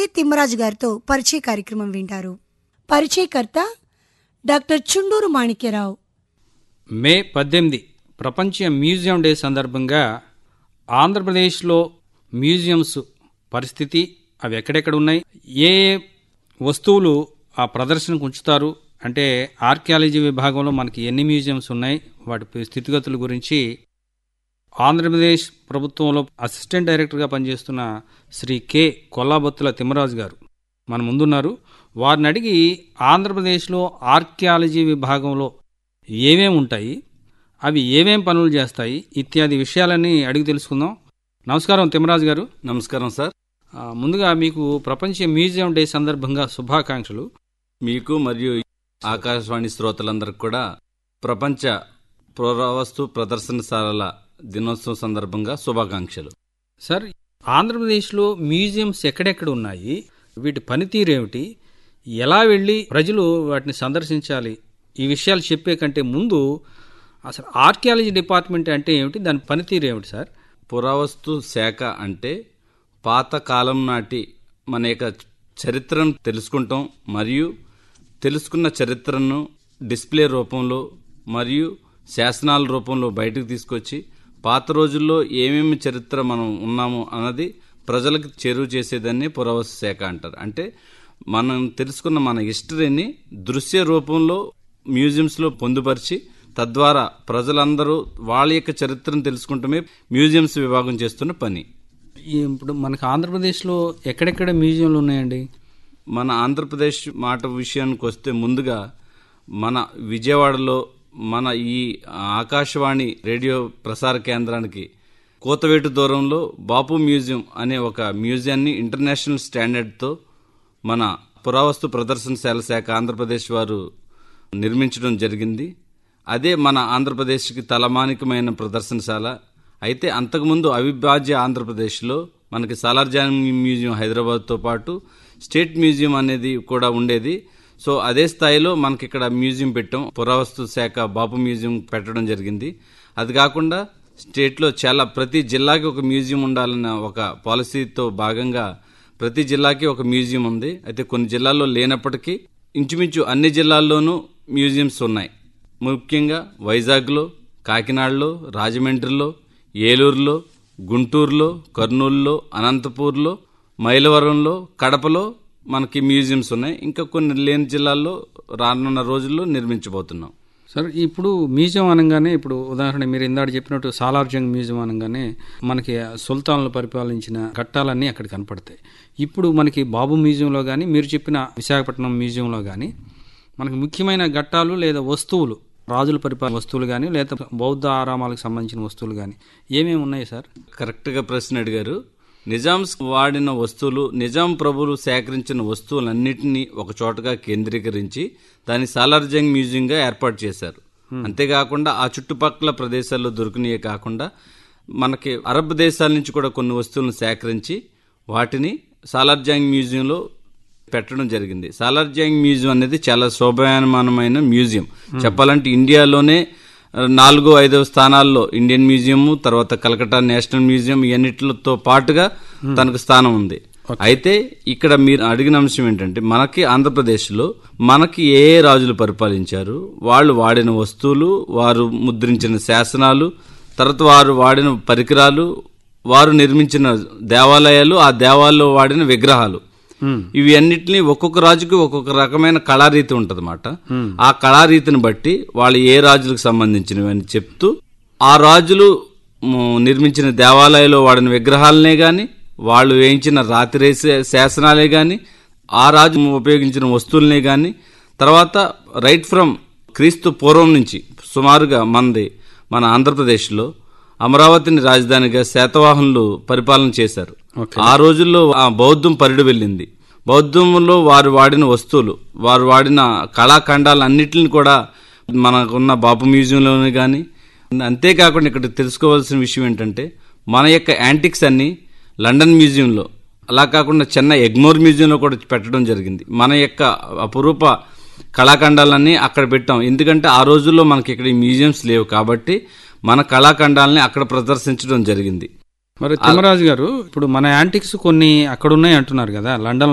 తిమ్మరాజు గారితో పరిచయ కార్యక్రమం వింటారు పరిచయకర్త డాక్టర్ చుండూరు మాణిక్యరావు మే పద్దెనిమిది ప్రపంచ మ్యూజియం డే సందర్భంగా ఆంధ్రప్రదేశ్లో మ్యూజియంస్ పరిస్థితి అవి ఎక్కడెక్కడ ఉన్నాయి ఏ ఏ వస్తువులు ఆ ప్రదర్శనకు ఉంచుతారు అంటే ఆర్కియాలజీ విభాగంలో మనకి ఎన్ని మ్యూజియంస్ ఉన్నాయి వాటి స్థితిగతుల గురించి ఆంధ్రప్రదేశ్ ప్రభుత్వంలో అసిస్టెంట్ డైరెక్టర్గా పనిచేస్తున్న శ్రీ కె కొల్లాబొత్తుల తిమ్మరాజు గారు మన ముందున్నారు వారిని అడిగి ఆంధ్రప్రదేశ్లో ఆర్కియాలజీ విభాగంలో ఏమేమి ఉంటాయి అవి ఏమేం పనులు చేస్తాయి ఇత్యాది విషయాలన్నీ అడిగి తెలుసుకుందాం నమస్కారం తిమ్మరాజు గారు నమస్కారం సార్ ఆ, ముందుగా మీకు ప్రపంచ మ్యూజియం డే సందర్భంగా శుభాకాంక్షలు మీకు మరియు ఆకాశవాణి శ్రోతలందరికి కూడా ప్రపంచ పురావస్తు ప్రదర్శనశాలల దినోత్సవం సందర్భంగా శుభాకాంక్షలు సార్ ఆంధ్రప్రదేశ్లో మ్యూజియంస్ ఎక్కడెక్కడ ఉన్నాయి వీటి పనితీరు ఏమిటి ఎలా వెళ్ళి ప్రజలు వాటిని సందర్శించాలి ఈ విషయాలు చెప్పే కంటే ముందు అసలు ఆర్కియాలజీ డిపార్ట్మెంట్ అంటే ఏమిటి దాని పనితీరు ఏమిటి సార్ పురావస్తు శాఖ అంటే పాత కాలం నాటి మన యొక్క చరిత్రను తెలుసుకుంటాం మరియు తెలుసుకున్న చరిత్రను డిస్ప్లే రూపంలో మరియు శాసనాల రూపంలో బయటకు తీసుకొచ్చి పాత రోజుల్లో ఏమేమి చరిత్ర మనం ఉన్నాము అన్నది ప్రజలకు చేరువ చేసేదాన్ని పురావస్తు శాఖ అంటారు అంటే మనం తెలుసుకున్న మన హిస్టరీని దృశ్య రూపంలో మ్యూజియంస్లో పొందుపరిచి తద్వారా ప్రజలందరూ వాళ్ళ యొక్క చరిత్రను తెలుసుకుంటమే మ్యూజియంస్ విభాగం చేస్తున్న పని ఈ ఇప్పుడు మనకు ఆంధ్రప్రదేశ్లో ఎక్కడెక్కడ మ్యూజియంలు ఉన్నాయండి మన ఆంధ్రప్రదేశ్ మాట విషయానికి వస్తే ముందుగా మన విజయవాడలో మన ఈ ఆకాశవాణి రేడియో ప్రసార కేంద్రానికి కోతవేటు దూరంలో బాపు మ్యూజియం అనే ఒక మ్యూజియాన్ని ఇంటర్నేషనల్ స్టాండర్డ్తో మన పురావస్తు ప్రదర్శనశాల శాఖ ఆంధ్రప్రదేశ్ వారు నిర్మించడం జరిగింది అదే మన ఆంధ్రప్రదేశ్కి తలమానికమైన ప్రదర్శనశాల అయితే అంతకుముందు అవిభాజ్య ఆంధ్రప్రదేశ్లో మనకి సాలార్జంగ్ మ్యూజియం హైదరాబాద్తో పాటు స్టేట్ మ్యూజియం అనేది కూడా ఉండేది సో అదే స్థాయిలో మనకి ఇక్కడ మ్యూజియం పెట్టాం పురావస్తు శాఖ బాపు మ్యూజియం పెట్టడం జరిగింది అది కాకుండా స్టేట్లో చాలా ప్రతి జిల్లాకి ఒక మ్యూజియం ఉండాలన్న ఒక పాలసీతో భాగంగా ప్రతి జిల్లాకి ఒక మ్యూజియం ఉంది అయితే కొన్ని జిల్లాల్లో లేనప్పటికీ ఇంచుమించు అన్ని జిల్లాల్లోనూ మ్యూజియంస్ ఉన్నాయి ముఖ్యంగా వైజాగ్లో కాకినాడలో రాజమండ్రిలో ఏలూరులో గుంటూరులో కర్నూలులో అనంతపూర్లో మైలవరంలో కడపలో మనకి మ్యూజియంస్ ఉన్నాయి ఇంకా కొన్ని లేని జిల్లాల్లో రానున్న రోజుల్లో నిర్మించబోతున్నాం సార్ ఇప్పుడు మ్యూజియం అనగానే ఇప్పుడు ఉదాహరణ మీరు ఇందాక చెప్పినట్టు సాలార్జంగ్ మ్యూజియం అనగానే మనకి సుల్తాన్లు పరిపాలించిన ఘట్టాలన్నీ అక్కడ కనపడతాయి ఇప్పుడు మనకి బాబు మ్యూజియంలో కానీ మీరు చెప్పిన విశాఖపట్నం మ్యూజియంలో కానీ మనకి ముఖ్యమైన ఘట్టాలు లేదా వస్తువులు రాజుల పరిపాలన వస్తువులు కానీ లేదా బౌద్ధ ఆరామాలకు సంబంధించిన వస్తువులు కానీ ఏమేమి ఉన్నాయి సార్ కరెక్ట్గా ప్రశ్న అడిగారు నిజాంస్ వాడిన వస్తువులు నిజాం ప్రభులు సేకరించిన వస్తువులన్నింటినీ ఒక చోటగా కేంద్రీకరించి దాన్ని సాలార్జంగ్ మ్యూజియంగా ఏర్పాటు చేశారు అంతేకాకుండా ఆ చుట్టుపక్కల ప్రదేశాల్లో దొరికినయే కాకుండా మనకి అరబ్ దేశాల నుంచి కూడా కొన్ని వస్తువులను సేకరించి వాటిని సాలార్జంగ్ మ్యూజియంలో పెట్టడం జరిగింది సాలార్జంగ్ మ్యూజియం అనేది చాలా శోభాయమానమైన మ్యూజియం చెప్పాలంటే ఇండియాలోనే ఆ, నాలుగో ఐదవ స్థానాల్లో ఇండియన్ మ్యూజియం తర్వాత కలకట్టా నేషనల్ మ్యూజియం ఇవన్నిటితో పాటుగా తనకు స్థానం ఉంది అయితే ఇక్కడ మీరు అడిగిన అంశం ఏంటంటే మనకి ఆంధ్రప్రదేశ్లో మనకి ఏ ఏ రాజులు పరిపాలించారు వాళ్ళు వాడిన వస్తువులు వారు ముద్రించిన శాసనాలు తర్వాత వారు వాడిన పరికరాలు వారు నిర్మించిన దేవాలయాలు ఆ దేవాలయంలో వాడిన విగ్రహాలు ఇవి అన్నిటిని ఒక్కొక్క రాజుకి ఒక్కొక్క రకమైన కళారీతి ఉంటదన్నమాట ఆ కళారీతిని బట్టి వాళ్ళు ఏ రాజులకు సంబంధించినవి అని చెప్తూ ఆ రాజులు మ్, నిర్మించిన దేవాలయంలో వాడిన విగ్రహాలనే గాని వాళ్ళు వేయించిన రాతి శాసనాలే గాని ఆ రాజు ఉపయోగించిన వస్తువులనే గాని తర్వాత రైట్ ఫ్రమ్ క్రీస్తు పూర్వం నుంచి సుమారుగా మంది మన ఆంధ్రప్రదేశ్లో అమరావతిని రాజధానిగా శాతవాహనులు పరిపాలన చేశారు ఆ రోజుల్లో ఆ బౌద్ధం పరిడి వెళ్ళింది బౌద్ధంలో వారు వాడిన వస్తువులు వారు వాడిన కళాఖండాలన్నిటిని కూడా మనకున్న బాపు మ్యూజియంలోనే కానీ అంతేకాకుండా ఇక్కడ తెలుసుకోవాల్సిన విషయం ఏంటంటే మన యొక్క యాంటిక్స్ అన్ని లండన్ మ్యూజియంలో అలా కాకుండా చెన్నై ఎగ్మోర్ మ్యూజియంలో కూడా పెట్టడం జరిగింది మన యొక్క అపురూప కళాఖండాలన్నీ అక్కడ పెట్టాం ఎందుకంటే ఆ రోజుల్లో మనకి ఇక్కడ ఈ మ్యూజియంస్ లేవు కాబట్టి మన కళాఖండాలని అక్కడ ప్రదర్శించడం జరిగింది మరి తిమ్మరాజు గారు ఇప్పుడు మన యాంటిక్స్ కొన్ని అక్కడ ఉన్నాయి అంటున్నారు కదా లండన్